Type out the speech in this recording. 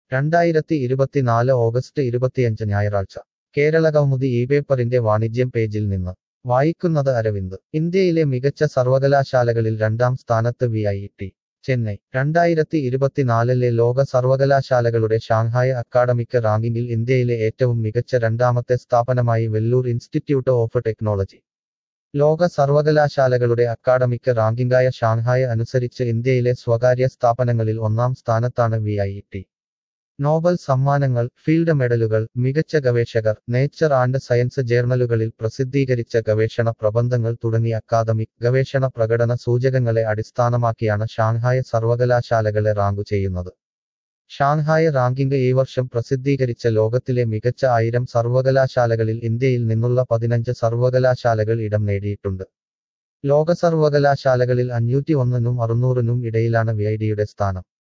രണ്ടായിരത്തി ഇരുപത്തിനാല് ഓഗസ്റ്റ് ഇരുപത്തിയഞ്ച് ഞായറാഴ്ച കേരള കൗമുദി ഈ പേപ്പറിന്റെ വാണിജ്യം പേജിൽ നിന്ന് വായിക്കുന്നത് അരവിന്ദ് ഇന്ത്യയിലെ മികച്ച സർവകലാശാലകളിൽ രണ്ടാം സ്ഥാനത്ത് വി ഐ ടി ചെന്നൈ രണ്ടായിരത്തി ഇരുപത്തിനാലിലെ ലോക സർവകലാശാലകളുടെ ഷാങ്ഹായ് അക്കാഡമിക് റാങ്കിങ്ങിൽ ഇന്ത്യയിലെ ഏറ്റവും മികച്ച രണ്ടാമത്തെ സ്ഥാപനമായി വെല്ലൂർ ഇൻസ്റ്റിറ്റ്യൂട്ട് ഓഫ് ടെക്നോളജി ലോക സർവകലാശാലകളുടെ അക്കാഡമിക് റാങ്കിംഗായ ഷാങ്ഹായ് അനുസരിച്ച് ഇന്ത്യയിലെ സ്വകാര്യ സ്ഥാപനങ്ങളിൽ ഒന്നാം സ്ഥാനത്താണ് വി ഐ ടി നോബൽ സമ്മാനങ്ങൾ ഫീൽഡ് മെഡലുകൾ മികച്ച ഗവേഷകർ നേച്ചർ ആൻഡ് സയൻസ് ജേർണലുകളിൽ പ്രസിദ്ധീകരിച്ച ഗവേഷണ പ്രബന്ധങ്ങൾ തുടങ്ങി അക്കാദമിക് ഗവേഷണ പ്രകടന സൂചകങ്ങളെ അടിസ്ഥാനമാക്കിയാണ് ഷാങ്ഹായ് സർവകലാശാലകളെ റാങ്കു ചെയ്യുന്നത് ഷാങ്ഹായ് റാങ്കിംഗ് ഈ വർഷം പ്രസിദ്ധീകരിച്ച ലോകത്തിലെ മികച്ച ആയിരം സർവകലാശാലകളിൽ ഇന്ത്യയിൽ നിന്നുള്ള പതിനഞ്ച് സർവകലാശാലകൾ ഇടം നേടിയിട്ടുണ്ട് ലോക സർവകലാശാലകളിൽ അഞ്ഞൂറ്റി ഒന്നിനും അറുന്നൂറിനും ഇടയിലാണ് വി ഐ ഡിയുടെ സ്ഥാനം